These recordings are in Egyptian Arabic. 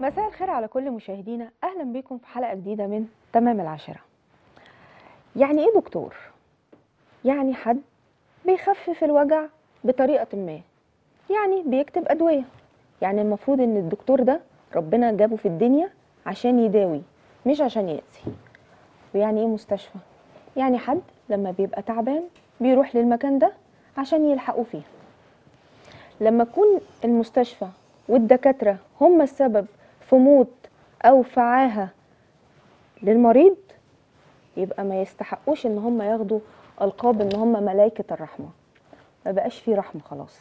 مساء الخير على كل مشاهدينا اهلا بكم في حلقه جديده من تمام العشره يعني ايه دكتور يعني حد بيخفف الوجع بطريقه ما يعني بيكتب ادويه يعني المفروض ان الدكتور ده ربنا جابه في الدنيا عشان يداوي مش عشان يأذي ويعني ايه مستشفى يعني حد لما بيبقى تعبان بيروح للمكان ده عشان يلحقوا فيه لما يكون المستشفى والدكاترة هم السبب في موت أو في عاهة للمريض يبقى ما يستحقوش إن هم ياخدوا ألقاب إن هم ملائكة الرحمة ما بقاش فيه رحمة خلاص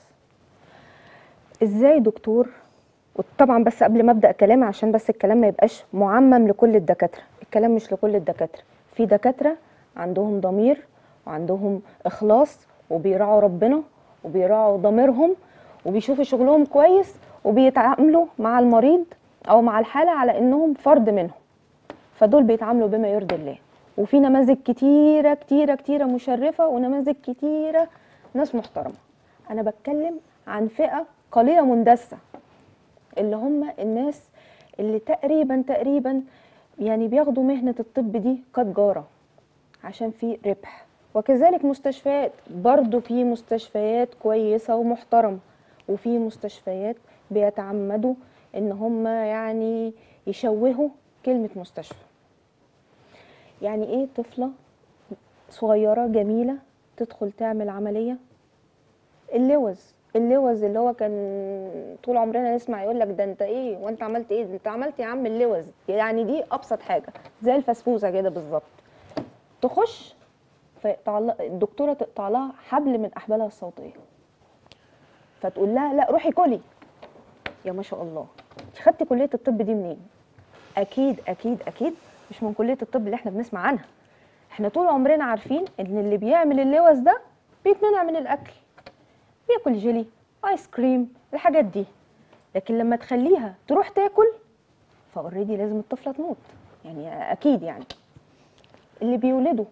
إزاي دكتور وطبعا بس قبل ما أبدأ كلامي عشان بس الكلام ما يبقاش معمم لكل الدكاترة الكلام مش لكل الدكاترة في دكاترة عندهم ضمير وعندهم إخلاص وبيراعوا ربنا وبيراعوا ضميرهم وبيشوفوا شغلهم كويس وبيتعاملوا مع المريض او مع الحاله على انهم فرد منهم فدول بيتعاملوا بما يرضي الله وفي نماذج كتيره كتيره كتيره مشرفه ونماذج كتيره ناس محترمه انا بتكلم عن فئه قليله مندسه اللي هم الناس اللي تقريبا تقريبا يعني بياخدوا مهنه الطب دي كتجاره عشان في ربح وكذلك مستشفيات برضو في مستشفيات كويسه ومحترمه وفي مستشفيات بيتعمدوا ان هم يعني يشوهوا كلمة مستشفى يعني ايه طفلة صغيرة جميلة تدخل تعمل عملية اللوز اللوز اللي هو كان طول عمرنا نسمع يقول لك ده انت ايه وانت عملت ايه ده انت عملت يا عم اللوز يعني دي ابسط حاجة زي الفسفوسة كده بالظبط تخش فيقطع لها- الدكتورة تقطع لها حبل من احبالها الصوتية فتقول لها لا روحي كلي يا ما شاء الله انت خدتي كليه الطب دي منين اكيد اكيد اكيد مش من كليه الطب اللي احنا بنسمع عنها احنا طول عمرنا عارفين ان اللي بيعمل اللوز ده بيتمنع من الاكل بياكل جيلي ايس كريم الحاجات دي لكن لما تخليها تروح تاكل فاوريدي لازم الطفله تموت يعني اكيد يعني اللي بيولدوا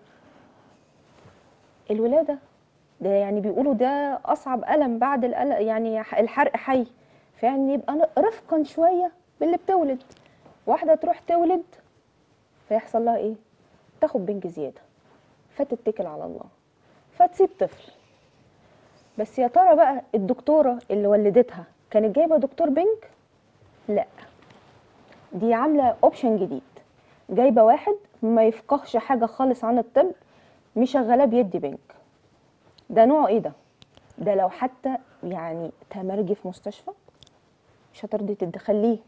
الولاده ده يعني بيقولوا ده اصعب الم بعد الألم يعني ح- الحرق حي فيعني يبقى ن- رفقا شويه باللي بتولد واحده تروح تولد فيحصل لها ايه تاخد بنج زياده فتتكل على الله فتسيب طفل بس يا ترى بقى الدكتوره اللي ولدتها كانت جايبه دكتور بنج لا دي عامله اوبشن جديد جايبه واحد ما يفقهش حاجه خالص عن الطب مشغلاه بيدي بنج ده نوعه ايه ده ده لو حتى يعني تمرجي في مستشفى مش هترضي تدخليه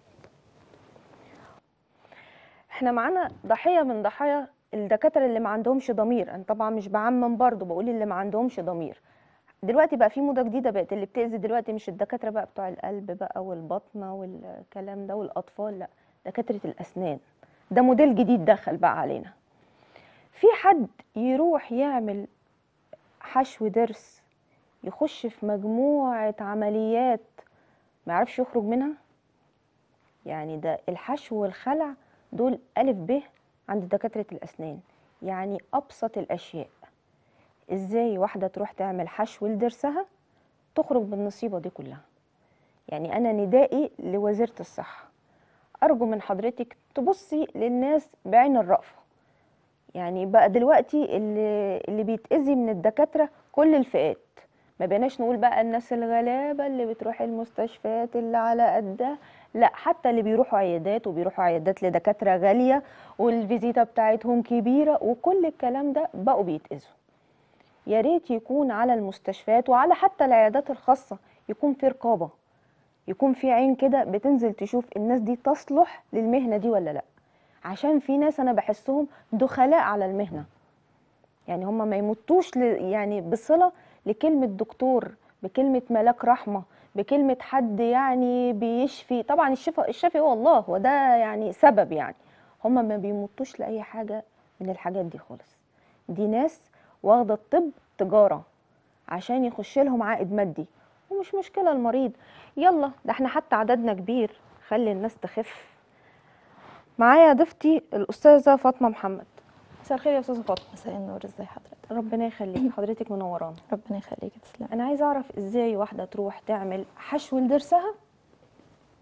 احنا معانا ضحيه من ضحايا الدكاتره اللي ما عندهمش ضمير انا طبعا مش بعمم برضه بقول اللي ما عندهمش ضمير دلوقتي بقى في موضه جديده بقت اللي بتاذي دلوقتي مش الدكاتره بقى بتوع القلب بقى والبطنه والكلام ده والاطفال لا دكاتره الاسنان ده موديل جديد دخل بقى علينا في حد يروح يعمل حشو ضرس يخش في مجموعة عمليات ما يعرفش يخرج منها يعني ده الحشو والخلع دول ألف ب عند دكاترة الأسنان يعني أبسط الأشياء إزاي واحدة تروح تعمل حشو لضرسها تخرج بالنصيبة دي كلها يعني أنا ندائي لوزيرة الصحة أرجو من حضرتك تبصي للناس بعين الرأفة يعني بقى دلوقتي اللي اللي بيتأذي من الدكاترة كل الفئات ما بقيناش نقول بقى الناس الغلابة اللي بتروح المستشفيات اللي على قدها لا حتى اللي بيروحوا عيادات وبيروحوا عيادات لدكاترة غالية والفيزيتا بتاعتهم كبيرة وكل الكلام ده بقوا بيتأذوا يا ريت يكون على المستشفيات وعلى حتى العيادات الخاصة يكون في رقابة يكون في عين كده بتنزل تشوف الناس دي تصلح للمهنة دي ولا لا عشان في ناس انا بحسهم دخلاء على المهنه يعني هم ما يموتوش ل... يعني بصله لكلمه دكتور بكلمه ملاك رحمه بكلمه حد يعني بيشفي طبعا الشفاء الشافي هو الله هو ده يعني سبب يعني هم ما بيموتوش لاي حاجه من الحاجات دي خالص دي ناس واخده الطب تجاره عشان يخش لهم عائد مادي ومش مشكله المريض يلا ده احنا حتى عددنا كبير خلي الناس تخف معايا ضيفتي الاستاذه فاطمه محمد مساء الخير يا استاذه فاطمه مساء النور ازي حضرتك ربنا يخليك حضرتك منورانا ربنا يخليك تسلم انا عايزه اعرف ازاي واحده تروح تعمل حشو لضرسها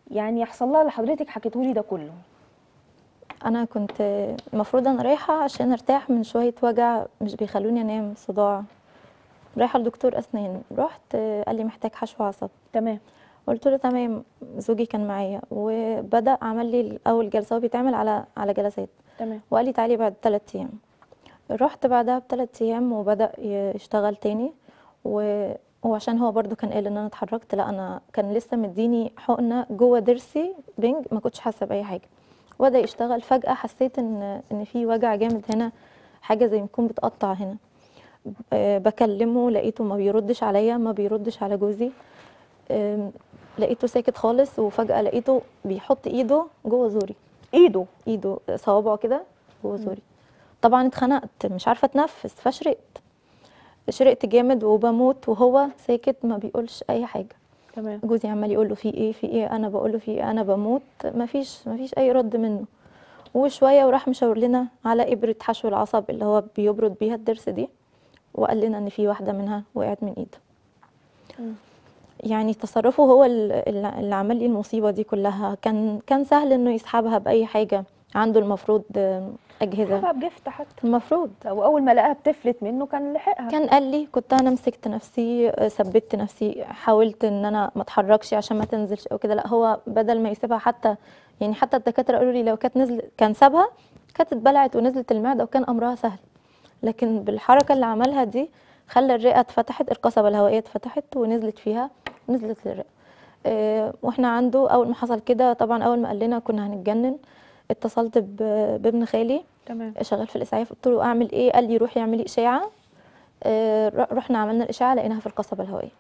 يعني يحصل لها اللي حضرتك حكيتهولي ده كله انا كنت المفروض انا رايحه عشان ارتاح من شويه وجع مش بيخلوني انام صداع رايحه لدكتور اسنان رحت قال لي محتاج حشو عصب تمام قلت له تمام زوجي كان معايا وبدا عمل لي اول جلسه هو بيتعمل على على جلسات تمام وقال لي تعالي بعد ثلاث ايام رحت بعدها بثلاث ايام وبدا يشتغل تاني و... وعشان هو برضو كان قال ان انا اتحركت لا انا كان لسه مديني حقنه جوه ضرسي بنج ما كنتش حاسه باي حاجه وبدا يشتغل فجاه حسيت ان ان في وجع جامد هنا حاجه زي ما يكون بتقطع هنا أه بكلمه لقيته ما بيردش عليا ما بيردش على جوزي أم، لقيته ساكت خالص وفجاه لقيته بيحط ايده جوه زوري ايده ايده صوابعه كده جوه زوري طبعا اتخنقت مش عارفه اتنفس فشرقت شرقت جامد وبموت وهو ساكت ما بيقولش اي حاجه تمام جوزي عمال يقول له في ايه في ايه انا بقول له في ايه انا بموت ما فيش ما فيش اي رد منه وشويه وراح مشاور لنا على ابره حشو العصب اللي هو بيبرد بيها الضرس دي وقال لنا ان في واحده منها وقعت من ايده مم. يعني تصرفه هو ال- ال- اللي عمل لي المصيبه دي كلها كان كان سهل انه يسحبها باي حاجه عنده المفروض آم، اجهزه بقى بجفت حتى المفروض او اول ما لقاها بتفلت منه كان لحقها كان قال لي كنت انا مسكت نفسي آه، ثبت نفسي حاولت ان انا ما اتحركش عشان ما تنزلش او كده لا هو بدل ما يسيبها حتى يعني حتى الدكاتره قالوا لي لو كانت نزل كان سابها كانت اتبلعت ونزلت المعده وكان امرها سهل لكن بالحركه اللي عملها دي خلى الرئه اتفتحت القصبه الهوائيه اتفتحت ونزلت فيها نزلت للرئه آه، واحنا عنده اول ما حصل كده طبعا اول ما قال لنا كنا هنتجنن اتصلت ب- بابن خالي تمام شغال في الاسعاف قلت له اعمل ايه قال لي روحي اعملي اشاعه آه، ر- رحنا عملنا الاشاعه لقيناها في القصبه الهوائيه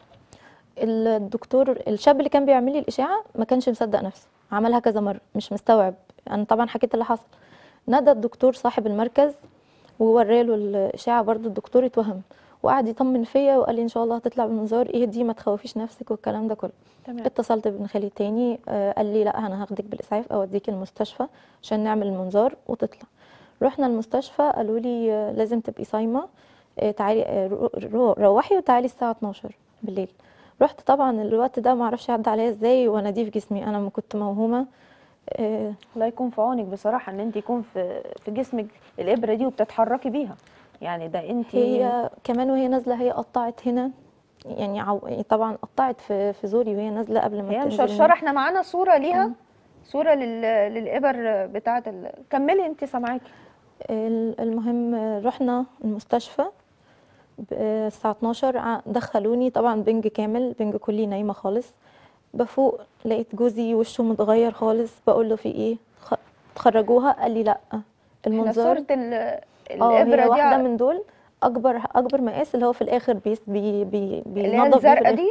الدكتور الشاب اللي كان بيعمل لي الاشاعه ما كانش مصدق نفسه عملها كذا مره مش مستوعب انا طبعا حكيت اللي حصل نادى الدكتور صاحب المركز ووراله الاشاعه برضو الدكتور اتوهم وقعد يطمن فيا وقال لي ان شاء الله هتطلع بالمنظار ايه دي ما تخوفيش نفسك والكلام ده كله تمام اتصلت بابن خالي تاني آه، قال لي لا انا هاخدك بالاسعاف اوديك المستشفى عشان نعمل المنظار وتطلع رحنا المستشفى قالوا لي آه، لازم تبقي صايمه آه، تعالي آه، رو- رو- روحي وتعالي الساعه 12 بالليل رحت طبعا الوقت ده ما اعرفش عدى عليا ازاي وانا دي في جسمي انا ما كنت موهومه آه، الله يكون في عونك بصراحه ان انت يكون في في جسمك الابره دي وبتتحركي بيها يعني ده انت هي كمان وهي نازله هي قطعت هنا يعني عو... طبعا قطعت في في زوري وهي نازله قبل ما هي تنزل مشرشره احنا معانا صوره ليها صوره لل... للابر بتاعه ال... كملي انت سامعاكي ال- المهم رحنا المستشفى ب- الساعة 12 ع- دخلوني طبعا بنج كامل بنج كلي نايمة خالص بفوق لقيت جوزي وشه متغير خالص بقول له في ايه خ- تخرجوها قال لي لا احنا المنظار صوره ال... اه هي الابره دي واحدة ع- من دول اكبر اكبر مقاس اللي هو في الاخر بيس بي بي اللي هي بينضف بيه في الزرقاء الآخر. دي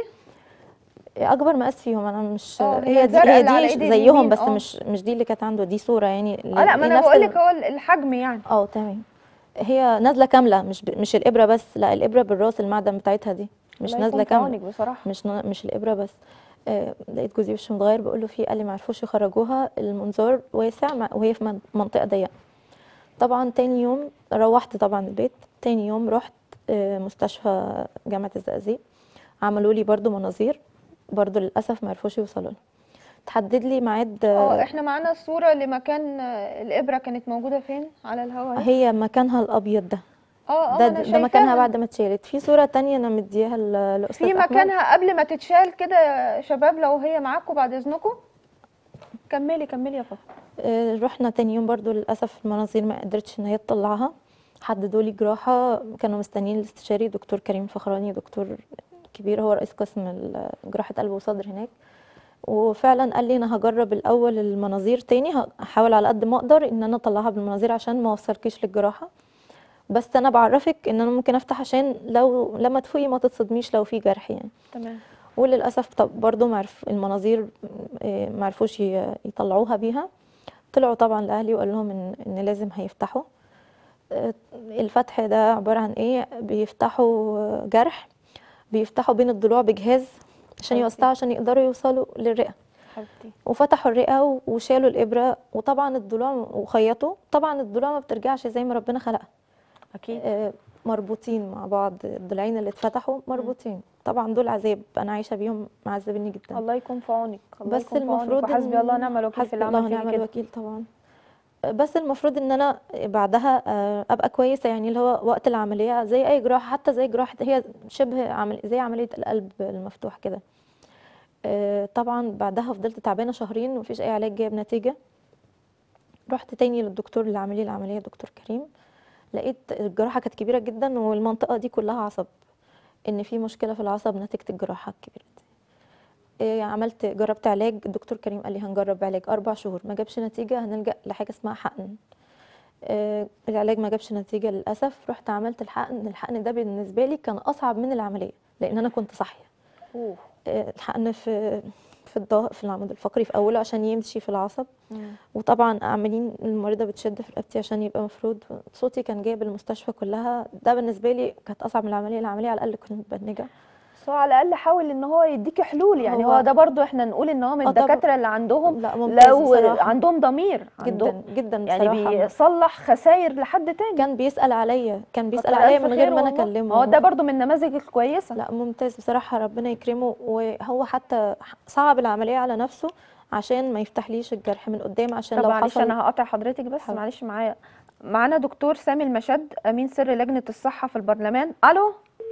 اكبر مقاس فيهم انا مش اه، هي هي دي الزرقاء هي اللي على دي ايد زيهم اليمين، بس اه. مش مش دي اللي كانت عنده دي صورة يعني اه لا ما دي انا نفس بقول ال- لك هو ال- الحجم يعني اه تمام هي نازله كامله مش ب... مش الابره بس لا الابره بالراس المعدن بتاعتها دي مش الله نازله يكون في كامله عونك بصراحه مش ن... مش الابره بس آه لقيت جوزي وشه متغير بقول له في قال لي ما عرفوش يخرجوها المنظار واسع مع- وهي في من- منطقه ضيقه طبعا تاني يوم روحت طبعا البيت تاني يوم رحت آه مستشفى جامعه الزقازيق عملوا لي برضو مناظير برضو للاسف ما عرفوش يوصلوا لها تحدد لي ميعاد اه احنا معانا الصوره لمكان آه، الابره كانت موجوده فين على الهواء هي مكانها الابيض ده اه اه ده انا ده مكانها شايفاها. بعد ما اتشالت في صورة تانية انا مديها ل- لأستاذ في أحمد. مكانها قبل ما تتشال كده يا شباب لو هي معاكم بعد اذنكم كملي كملي يا فاطمه آه، رحنا تاني يوم برضو للأسف المناظير ما قدرتش ان هي تطلعها حددوا لي جراحة كانوا مستنيين الاستشاري دكتور كريم فخراني دكتور كبير هو رئيس قسم ال- جراحة قلب وصدر هناك وفعلا قال لي انا هجرب الاول المناظير تاني هحاول على قد ما اقدر ان انا اطلعها بالمناظير عشان ما اوصلكيش للجراحة بس انا بعرفك ان انا ممكن افتح عشان لو لما تفوقي ما تتصدميش لو في جرح يعني تمام وللاسف طب برضو معرف المناظير آه، معرفوش ي- يطلعوها بيها طلعوا طبعا لاهلي وقال لهم ان ان لازم هيفتحوا آه، الفتح ده عباره عن ايه بيفتحوا آه، جرح بيفتحوا بين الضلوع بجهاز عشان حبيبتي. يوسعوا عشان يقدروا يوصلوا للرئه حبيبتي وفتحوا الرئه و- وشالوا الابره وطبعا الضلوع وخيطوا طبعا الضلوع ما بترجعش زي ما ربنا خلقها اكيد آه، مربوطين مع بعض الضلعين اللي اتفتحوا مربوطين طبعا دول عذاب انا عايشه بيهم معذبيني جدا الله يكون في عونك الله بس يكون في عونك المفروض وحسبي إن- الله ونعم الوكيل في حسبي اللي الله عمل ونعم فيكي كده الوكيل طبعا بس المفروض ان انا بعدها آه، ابقى كويسه يعني اللي هو وقت العمليه زي اي جراحه حتى زي جراحه هي شبه عمل زي عمليه القلب المفتوح كده آه، طبعا بعدها فضلت تعبانه شهرين ومفيش اي علاج جايب نتيجه رحت تاني للدكتور اللي عامل لي العمليه دكتور كريم لقيت الجراحه كانت كبيره جدا والمنطقه دي كلها عصب ان في مشكله في العصب نتيجه الجراحه الكبيره دي إيه عملت جربت علاج الدكتور كريم قال لي هنجرب علاج اربع شهور ما جابش نتيجه هنلجا لحاجه اسمها حقن إيه العلاج ما جابش نتيجه للاسف رحت عملت الحقن الحقن ده بالنسبه لي كان اصعب من العمليه لان انا كنت صاحيه اوه إيه الحقن في في الظهر في العمود الفقري في اوله عشان يمشي في العصب مم. وطبعا عاملين الممرضه بتشد في رقبتي عشان يبقى مفروض صوتي كان جايب المستشفى كلها ده بالنسبه لي كانت اصعب من العمليه العمليه على الاقل كنت متبنجه بس هو على الاقل حاول ان هو يديكي حلول يعني هو, هو- ده برضو احنا نقول ان هو من آه طبعا. الدكاتره اللي عندهم لا ممتاز لو بصراحة. عندهم ضمير جدا عندهم جدا يعني بصراحه بيصلح خساير لحد تاني كان بيسأل عليا كان بيسأل كتر عليا ألف من خير غير ما انا والله. اكلمه ما هو ده برضو من النماذج الكويسه لا ممتاز بصراحة ربنا يكرمه وهو حتى صعب العملية على نفسه عشان ما يفتحليش الجرح من قدام عشان طب لو معلش حصل انا هقطع حضرتك بس حاضر. معلش معايا معانا دكتور سامي المشد امين سر لجنه الصحه في البرلمان الو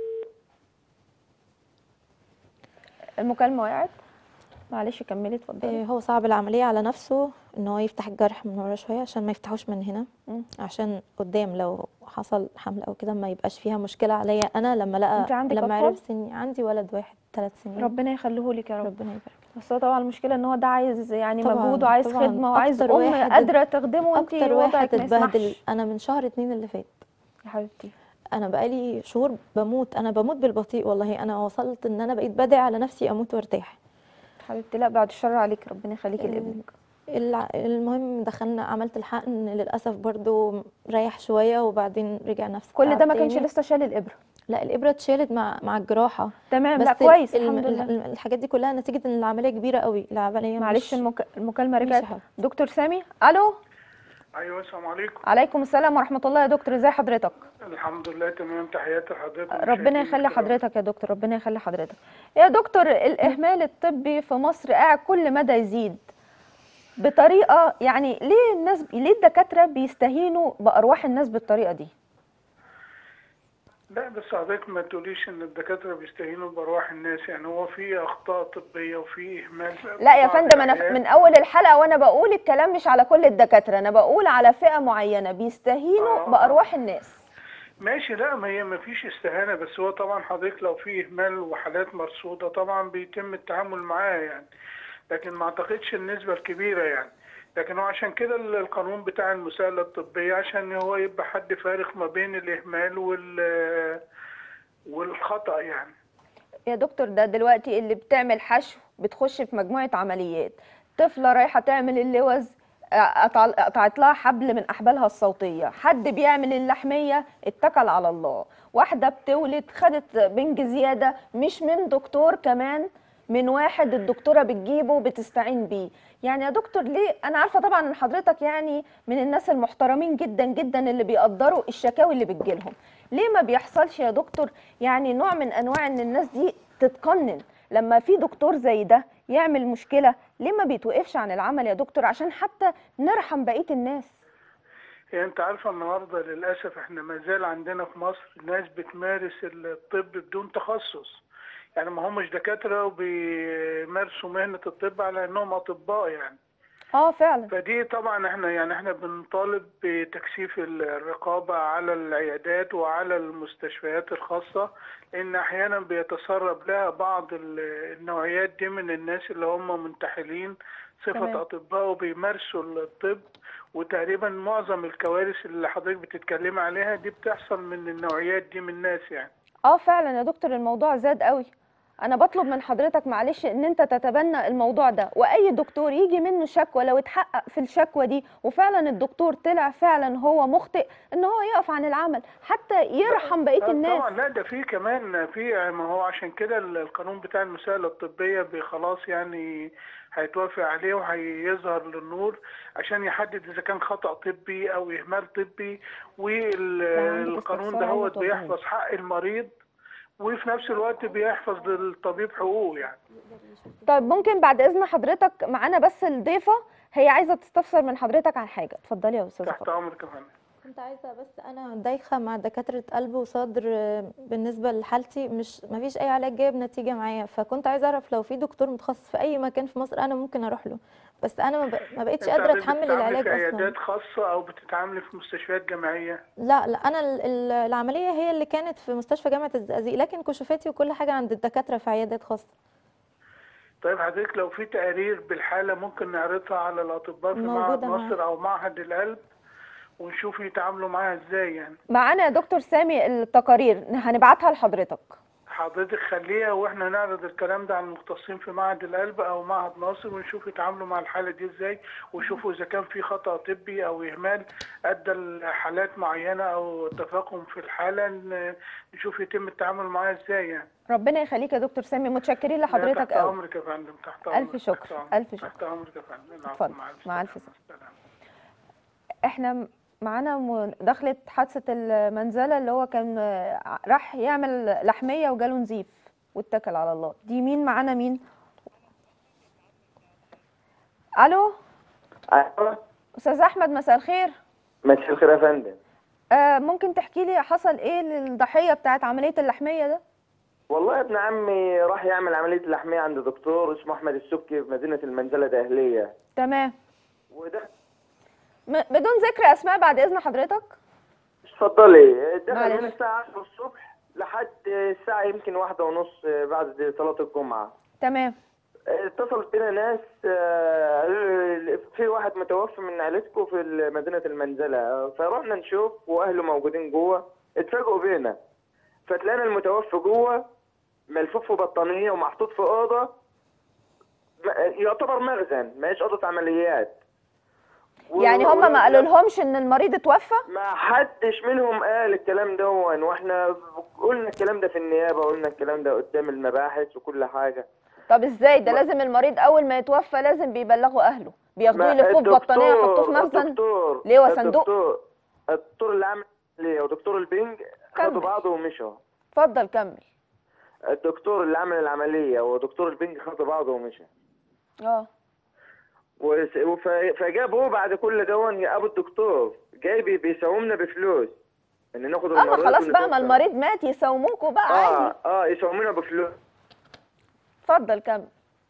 المكالمه وقعت معلش كملي اتفضلي آه، هو صعب العملية على نفسه ان هو يفتح الجرح من ورا شوية عشان ما يفتحوش من هنا مم. عشان قدام لو حصل حمل او كده ما يبقاش فيها مشكلة عليا انا لما لقى انت عندك لما أطفال؟ عرف سني عندي ولد واحد ثلاث سنين ربنا يخليه لك يا رب ربنا يبارك بس هو طبعا المشكله ان هو ده عايز يعني طبعاً، مجهود وعايز طبعاً. خدمه وعايز أكتر ام واحد- قادره تخدمه وانت اكتر واحد وضعك ما اتبهدل يسمحش انا من شهر اتنين اللي فات يا حبيبتي انا بقالي شهور بموت انا بموت بالبطيء والله انا وصلت ان انا بقيت بدعي على نفسي اموت وارتاح حبيبتي لا بعد الشر عليك ربنا يخليكي آه، لابنك الع- المهم دخلنا عملت الحقن للاسف برضو ريح شويه وبعدين رجع نفس كل ده التعب ما كانش تاني. لسه شال الابره لا الابره اتشالت مع مع الجراحه تمام بس لا ال- كويس الم- الحمد لله ال- الحاجات دي كلها نتيجه ان العمليه كبيره قوي العمليه معلش مش المك... المكالمه مش رجعت حاجة. دكتور سامي الو ايوه السلام عليكم عليكم السلام ورحمه الله يا دكتور ازي حضرتك الحمد لله تمام تحياتي لحضرتك ربنا ومشاهدينا يخلي الكرام. حضرتك يا دكتور ربنا يخلي حضرتك يا دكتور الاهمال الطبي في مصر قاعد كل مدى يزيد بطريقه يعني ليه الناس ليه الدكاتره بيستهينوا بارواح الناس بالطريقه دي لا بس حضرتك ما تقوليش ان الدكاتره بيستهينوا بارواح الناس يعني هو في اخطاء طبيه وفي اهمال في لا يا بعض فندم انا الأحيان. من اول الحلقه وانا بقول الكلام مش على كل الدكاتره انا بقول على فئه معينه بيستهينوا آه. بارواح الناس ماشي لا ما هي ما فيش استهانه بس هو طبعا حضرتك لو في اهمال وحالات مرصوده طبعا بيتم التعامل معاها يعني لكن ما اعتقدش النسبه الكبيره يعني لكن هو عشان كده ال- القانون بتاع المساءله الطبيه عشان هو يبقى حد فارق ما بين الاهمال وال والخطا يعني يا دكتور ده دلوقتي اللي بتعمل حشو بتخش في مجموعة عمليات طفلة رايحة تعمل اللوز قطع- قطعت لها حبل من أحبالها الصوتية حد بيعمل اللحمية اتكل على الله واحدة بتولد خدت بنج زيادة مش من دكتور كمان من واحد الدكتورة بتجيبه وبتستعين بيه يعني يا دكتور ليه أنا عارفة طبعا إن حضرتك يعني من الناس المحترمين جدا جدا اللي بيقدروا الشكاوي اللي بتجيلهم ليه ما بيحصلش يا دكتور يعني نوع من انواع ان الناس دي تتقنن لما في دكتور زي ده يعمل مشكله ليه ما بيتوقفش عن العمل يا دكتور عشان حتى نرحم بقيه الناس يعني انت عارفه النهارده للاسف احنا ما زال عندنا في مصر ناس بتمارس الطب بدون تخصص يعني ما همش دكاتره وبيمارسوا مهنه الطب على انهم اطباء يعني اه فعلا فدي طبعا احنا يعني احنا بنطالب بتكثيف الرقابه على العيادات وعلى المستشفيات الخاصه لان احيانا بيتسرب لها بعض ال- النوعيات دي من الناس اللي هم منتحلين صفه تمام. اطباء وبيمارسوا الطب وتقريبا معظم الكوارث اللي حضرتك بتتكلمي عليها دي بتحصل من النوعيات دي من الناس يعني اه فعلا يا دكتور الموضوع زاد قوي انا بطلب من حضرتك معلش ان انت تتبنى الموضوع ده واي دكتور يجي منه شكوى لو اتحقق في الشكوى دي وفعلا الدكتور طلع فعلا هو مخطئ ان هو يقف عن العمل حتى يرحم بقيه آه الناس طبعا لا ده في كمان في ما هو عشان كده القانون بتاع المساءلة الطبية بي- خلاص يعني هيتوافق عليه وهيظهر للنور عشان يحدد اذا كان خطأ طبي او اهمال طبي والقانون استفسار ده هو عايزة توضيح. بيحفظ حق المريض وفي نفس الوقت بيحفظ للطبيب حقوقه يعني طيب ممكن بعد اذن حضرتك معانا بس الضيفه هي عايزه تستفسر من حضرتك عن حاجه اتفضلي يا استاذه تحت فاطمه امرك يا فندم كنت عايزة بس أنا دايخة مع دكاترة قلب وصدر آه، بالنسبة لحالتي مش مفيش أي علاج جايب نتيجة معايا فكنت عايزة أعرف لو في دكتور متخصص في أي مكان في مصر أنا ممكن أروح له بس أنا ما, ب... ما بقتش انت قادرة حضرتك أتحمل بتتعاملي العلاج في أصلا عيادات خاصة او بتتعاملي في مستشفيات جامعية لا لا أنا ال- ال- العملية هي اللي كانت في مستشفى جامعة الزقازيق لكن كشوفاتي وكل حاجة عند الدكاترة في عيادات خاصة طيب حضرتك لو في تقارير بالحالة ممكن نعرضها على الأطباء في معهد موجودة معايا. مصر أو معهد القلب ونشوف يتعاملوا معاها ازاي يعني معانا يا دكتور سامي التقارير هنبعتها لحضرتك حضرتك خليها واحنا نعرض الكلام ده على المختصين في معهد القلب او معهد ناصر ونشوف يتعاملوا مع الحالة دي ازاي ويشوفوا اذا كان في خطأ طبي او اهمال ادى لحالات معينة او تفاقم في الحالة ن- نشوف يتم التعامل معاها ازاي يعني ربنا يخليك يا دكتور سامي متشكرين لا، لحضرتك تحت قوي امرك يا فندم تحت ألف امرك شكر، تحت أمرك. ألف شكر. تحت امرك يا فندم العفو، اتفضل، مع ألف سلامة. سلامة. احنا م- معانا مداخلة حادثة المنزلة اللي هو كان آه، راح يعمل لحمية وجاله نزيف واتكل على الله دي مين معانا مين الو ايوه استاذ احمد مساء الخير مساء الخير يا فندم آه ممكن تحكي لي حصل ايه للضحية بتاعت عملية اللحمية ده والله ابن عمي راح يعمل عمليه لحميه عند دكتور اسمه احمد السكي في مدينه المنزله دهليه تمام ودخل م- بدون ذكر اسماء بعد اذن حضرتك اتفضلي دخل معلش. من الساعه 10 الصبح لحد الساعه يمكن واحدة ونص بعد صلاه الجمعه تمام اتصلت بينا ناس آه، قالوا لي في واحد متوفي من عيلتكم في مدينه المنزله فرحنا نشوف واهله موجودين جوه اتفاجئوا بينا فتلاقينا المتوفي جوه ملفوف في بطانيه ومحطوط في اوضه م- يعتبر مخزن ما هيش اوضه عمليات و- يعني هم ما قالوا لهمش ان المريض اتوفى ما حدش منهم قال الكلام ده واحنا قلنا الكلام ده في النيابه قلنا الكلام ده قدام المباحث وكل حاجه طب ازاي ده ما- لازم المريض اول ما يتوفى لازم بيبلغوا اهله بياخدوه ما يلفوه في بطانيه يحطوه في الدكتور- مخزن الدكتور ليه هو صندوق؟ الدكتور الدكتور اللي عمل ليه ودكتور البنج كمل. خدوا بعض ومشوا اتفضل كمل الدكتور اللي عمل العمليه ودكتور البنج خدوا بعض ومشى اه وس- وف- فجابوا بعد كل دون ابو الدكتور جاي بي- بيساومنا بفلوس ان ناخد اما المريض خلاص بقى ما ونتوفى. المريض مات يساوموكوا بقى عادي اه اه يساومونا بفلوس اتفضل كمل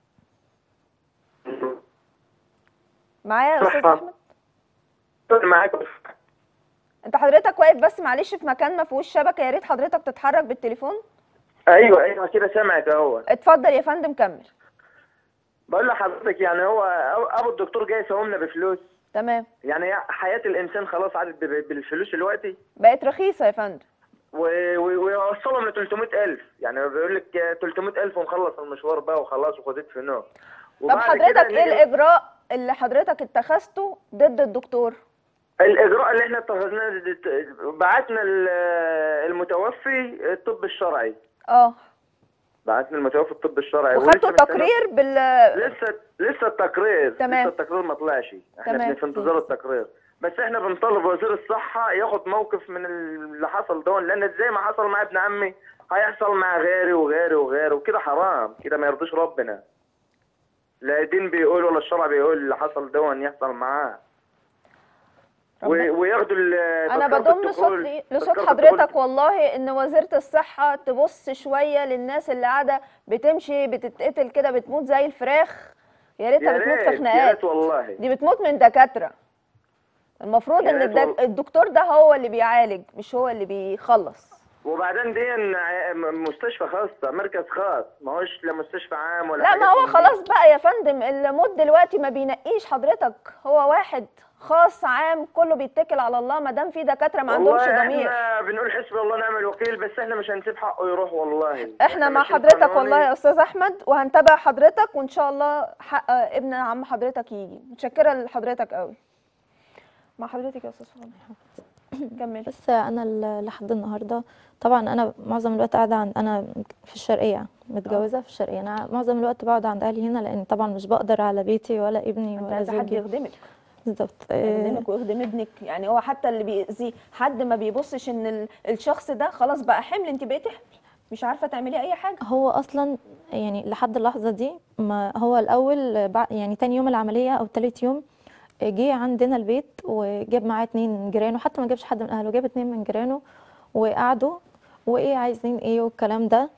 معايا يا استاذ صحة. احمد معاك انت حضرتك واقف بس معلش في مكان ما فيهوش شبكه يا ريت حضرتك تتحرك بالتليفون ايوه ايوه كده سامعك اهو اتفضل يا فندم كمل بقول لحضرتك يعني هو ابو الدكتور جاي يساومنا بفلوس تمام يعني حياه الانسان خلاص عادت ب- بالفلوس دلوقتي بقت رخيصه يا فندم و- و- ويوصلهم ل 300000 يعني بيقول لك 300000 ونخلص المشوار بقى وخلاص وخدت في نوم طب حضرتك ايه الاجراء اللي حضرتك اتخذته ضد الدكتور الاجراء اللي احنا اتخذناه بعتنا ال- المتوفي الطب الشرعي اه بعتنا المتوفي الطب الشرعي وخدتوا ولسه مستنى- تقرير بال لسه لسه التقرير تمام. لسه التقرير ما طلعش احنا تمام. بن- في انتظار التقرير بس احنا بنطالب وزير الصحه ياخد موقف من اللي حصل ده لان ازاي ما حصل مع ابن عمي هيحصل مع غيري وغيري وغيري وكده حرام كده ما يرضيش ربنا لا الدين بيقول ولا الشرع بيقول اللي حصل ده يحصل معاه ربنا- و- وياخدوا ال- انا تذكرة بضم الدخول- صوتي لصوت تذكرة الدخول حضرتك والله ان وزيره الصحه تبص شويه للناس اللي قاعده بتمشي بتتقتل كده بتموت زي الفراخ يا ريتها يا بتموت في ريت يا خناقات ريت والله دي بتموت من دكاتره المفروض يا ان ريت الدك... والله. الدكتور ده هو اللي بيعالج مش هو اللي بيخلص وبعدين دي ع- مستشفى خاصة مركز خاص ما هوش لا مستشفى عام ولا لا حاجات ما هو من دي. خلاص بقى يا فندم الموت دلوقتي ما بينقيش حضرتك هو واحد خاص عام كله بيتكل على الله ما دام في دكاتره ما عندهمش والله ضمير احنا بنقول حسبي الله ونعم الوكيل بس احنا مش هنسيب حقه يروح والله احنا مع ماشيين حضرتك قانوني. والله يا استاذ احمد وهنتابع حضرتك وان شاء الله حق ابن عم حضرتك يجي متشكره لحضرتك قوي مع حضرتك يا استاذ فاضل كمل بس انا ل- لحد النهارده طبعا انا معظم الوقت قاعده عند انا في الشرقيه متجوزه في الشرقيه انا معظم الوقت بقعد عند اهلي هنا لان طبعا مش بقدر على بيتي ولا ابني انت ولا عايزه حد زوجي يخدمك بالظبط آه، يخدمك ويخدم ابنك يعني هو حتى اللي بيأذي حد ما بيبصش ان ال- الشخص ده خلاص بقى حمل انت بقيتي حمل مش عارفه تعملي اي حاجه هو اصلا يعني لحد اللحظه دي ما هو الاول بع- يعني تاني يوم العمليه او تالت يوم جه عندنا البيت وجاب معاه اتنين من جيرانه حتى ما جابش حد من اهله جاب اتنين من جيرانه وقعدوا وايه عايزين ايه والكلام ده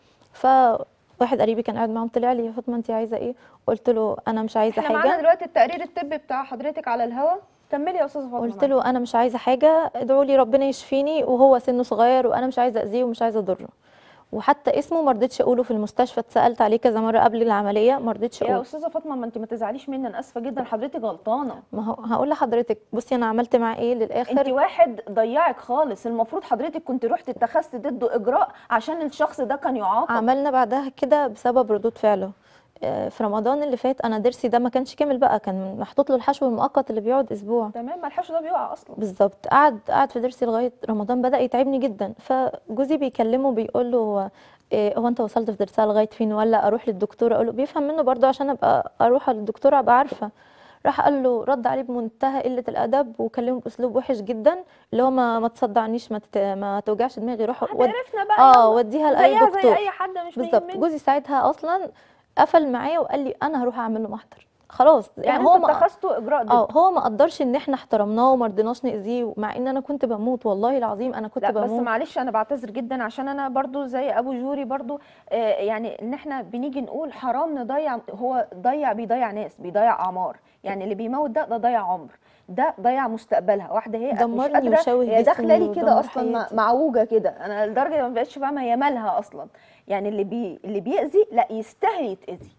فواحد قريبي كان قاعد معاهم طلع لي يا فاطمه انت عايزه ايه قلت له انا مش عايزه احنا معانا حاجه دلوقتي التقرير الطبي بتاع حضرتك على الهوا كملي يا استاذه فاطمه قلت معاك. له انا مش عايزه حاجه ادعوا لي ربنا يشفيني وهو سنه صغير وانا مش عايزه اذيه ومش عايزه اضره وحتى اسمه ما رضيتش اقوله في المستشفى اتسالت عليه كذا مره قبل العمليه ما رضيتش يا اقوله استاذه فاطمه ما انت ما تزعليش مني انا اسفه جدا حضرتك غلطانه ما هو هقول لحضرتك بصي انا عملت معاه ايه انت للاخر واحد ضيعك خالص المفروض حضرتك كنت رحت اتخذت ضده اجراء عشان الشخص ده كان يعاقب عملنا بعدها كده بسبب ردود فعله آه، في رمضان اللي فات انا ضرسي ده ما كانش كامل بقى كان محطوط له الحشو المؤقت اللي بيقعد اسبوع تمام ما الحشو ده بيقع اصلا بالظبط قعد قعد في ضرسي لغايه رمضان بدا يتعبني جدا فجوزي بيكلمه بيقول له إيه هو انت وصلت في ضرسها لغايه فين ولا اروح للدكتور اقول له بيفهم منه برضه عشان ابقى اروح للدكتور ابقى عارفه راح قال له رد عليه بمنتهى قله الادب وكلمه باسلوب وحش جدا اللي هو ما ما تصدعنيش ما تت... ما توجعش دماغي روح ود... عرفنا بقى اه يلا. وديها لاي زيها زي دكتور اي حد مش بالظبط بيهمني. جوزي ساعتها اصلا قفل معايا وقال لي انا هروح اعمل له محضر خلاص يعني, يعني هو انتوا ما اتخذتوا اجراء ضده اه هو ما قدرش ان احنا احترمناه وما رضيناش ناذيه مع ان انا كنت بموت والله العظيم انا كنت لا بس بموت معلش انا بعتذر جدا عشان انا برضو زي ابو جوري برضو آه يعني ان احنا بنيجي نقول حرام نضيع هو ضيع بيضيع ناس بيضيع اعمار يعني اللي بيموت ده ده ضيع عمر ده ضيع مستقبلها واحده هي مش دمرني قادره وشوه هي داخله لي جسمي كده ودمر اصلا مع- حياتي. معوجه كده انا لدرجه ما بقتش فاهمه هي مالها اصلا يعني اللي بي اللي بيأذي لا يستاهل يتأذي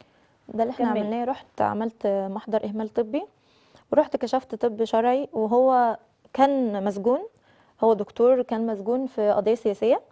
ده اللي احنا كملي. عملناه رحت عملت محضر اهمال طبي ورحت كشفت طب شرعي وهو كان مسجون هو دكتور كان مسجون في قضيه سياسيه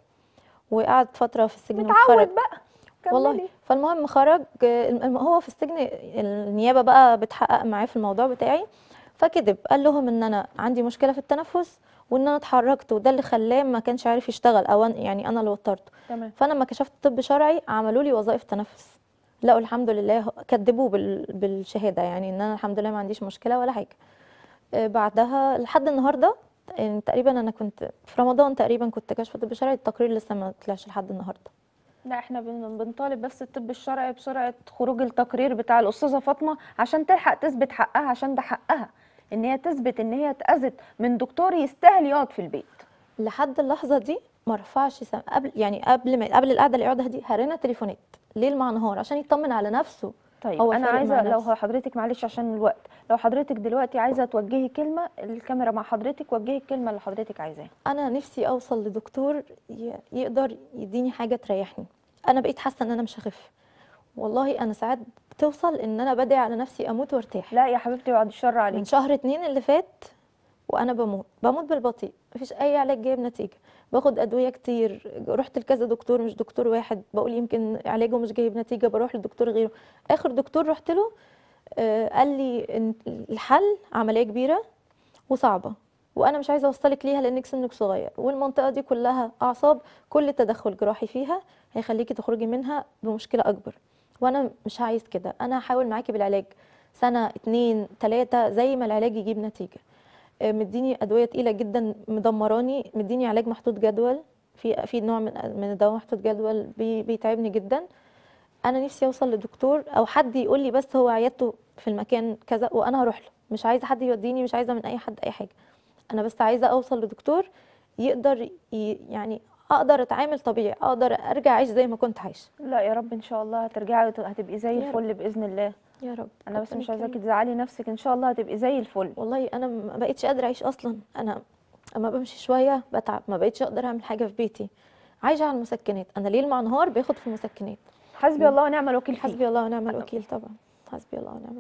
وقعد فتره في السجن متعود وخرج بقى والله كملي فالمهم خرج آه، الم- هو في السجن النيابه بقى بتحقق معاه في الموضوع بتاعي فكذب قال لهم ان انا عندي مشكله في التنفس وان انا اتحركت وده اللي خلاه ما كانش عارف يشتغل او أنا- يعني انا اللي وترته تمام فانا لما كشفت طب شرعي عملوا لي وظائف تنفس لقوا الحمد لله كدبوا بال... بالشهاده يعني ان انا الحمد لله ما عنديش مشكله ولا حاجه آه، بعدها لحد النهارده يعني تقريبا انا كنت في رمضان تقريبا كنت كاشفه طب شرعي التقرير لسه ما طلعش لحد النهارده لا احنا بن- بنطالب بس الطب الشرعي بسرعه خروج التقرير بتاع الاستاذه فاطمه عشان تلحق تثبت حقها عشان ده حقها ان هي تثبت ان هي اتاذت من دكتور يستاهل يقعد في البيت لحد اللحظه دي ما رفعش سم... قبل يعني قبل ما قبل القعده اللي قعدها دي هرينا تليفونات ليل مع نهار عشان يطمن على نفسه طيب هو انا فارق عايزه مع لو نفسه. حضرتك معلش عشان الوقت لو حضرتك دلوقتي عايزه توجهي كلمه الكاميرا مع حضرتك وجهي الكلمه اللي حضرتك عايزاها انا نفسي اوصل لدكتور ي... يقدر يديني حاجه تريحني انا بقيت حاسه ان انا مش هخف والله انا ساعات بتوصل ان انا بدعي على نفسي اموت وارتاح لا يا حبيبتي بعد الشر من عليك شهر اتنين اللي فات وانا بموت بموت بالبطيء مفيش اي علاج جايب نتيجه باخد ادويه كتير رحت لكذا دكتور مش دكتور واحد بقول يمكن علاجه مش جايب نتيجه بروح لدكتور غيره اخر دكتور رحت له آه، قال لي إن الحل عمليه كبيره وصعبه وانا مش عايزه اوصلك ليها لانك سنك صغير والمنطقه دي كلها اعصاب كل تدخل جراحي فيها هيخليكي تخرجي منها بمشكله اكبر وانا مش عايز كده انا هحاول معاكي بالعلاج سنه اتنين تلاته زي ما العلاج يجيب نتيجه آه، مديني ادويه تقيله جدا مدمراني مديني علاج محطوط جدول في في نوع من من الدواء محطوط جدول بي بيتعبني جدا انا نفسي اوصل لدكتور او حد يقول لي بس هو عيادته في المكان كذا وانا هروح له مش عايزه حد يوديني مش عايزه من اي حد اي حاجه انا بس عايزه اوصل لدكتور يقدر ي... يعني اقدر اتعامل طبيعي اقدر ارجع اعيش زي ما كنت عايشه لا يا رب ان شاء الله هترجعي وت- هتبقي زي يا رب. الفل باذن الله يا رب انا بس ربنا مش عايزاكي يكرمك. تزعلي نفسك ان شاء الله هتبقي زي الفل والله انا ما بقيتش قادره اعيش اصلا انا اما بمشي شويه بتعب ما بقيتش اقدر اعمل حاجه في بيتي عايشه على المسكنات انا ليل مع نهار باخد في المسكنات حسبي الله ونعم الوكيل فيك حسبي الله ونعم الوكيل طبعا حسبي الله ونعم الوكيل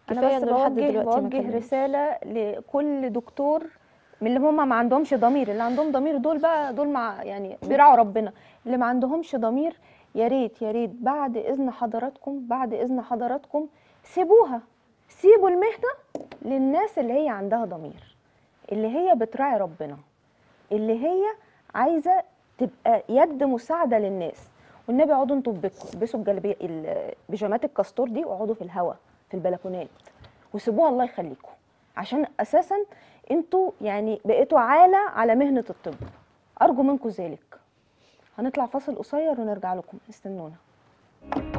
انا كفايه بس انه لحد بوجه دلوقتي ما بوجه كلمنيش. رساله لكل دكتور من اللي هم ما عندهمش ضمير اللي عندهم ضمير دول بقى دول مع يعني بيراعوا ربنا اللي ما عندهمش ضمير يا ريت يا ريت بعد اذن حضراتكم بعد اذن حضراتكم سيبوها سيبوا المهنه للناس اللي هي عندها ضمير اللي هي بتراعي ربنا اللي هي عايزه تبقى يد مساعده للناس والنبي اقعدوا انتوا في بيتكم البسوا الجلابيه ال- بيجامات الكاستور دي واقعدوا في الهواء في البلكونات وسيبوها الله يخليكم عشان اساسا انتوا يعني بقيتوا عاله على مهنه الطب ارجو منكم ذلك هنطلع فاصل قصير ونرجع لكم استنونا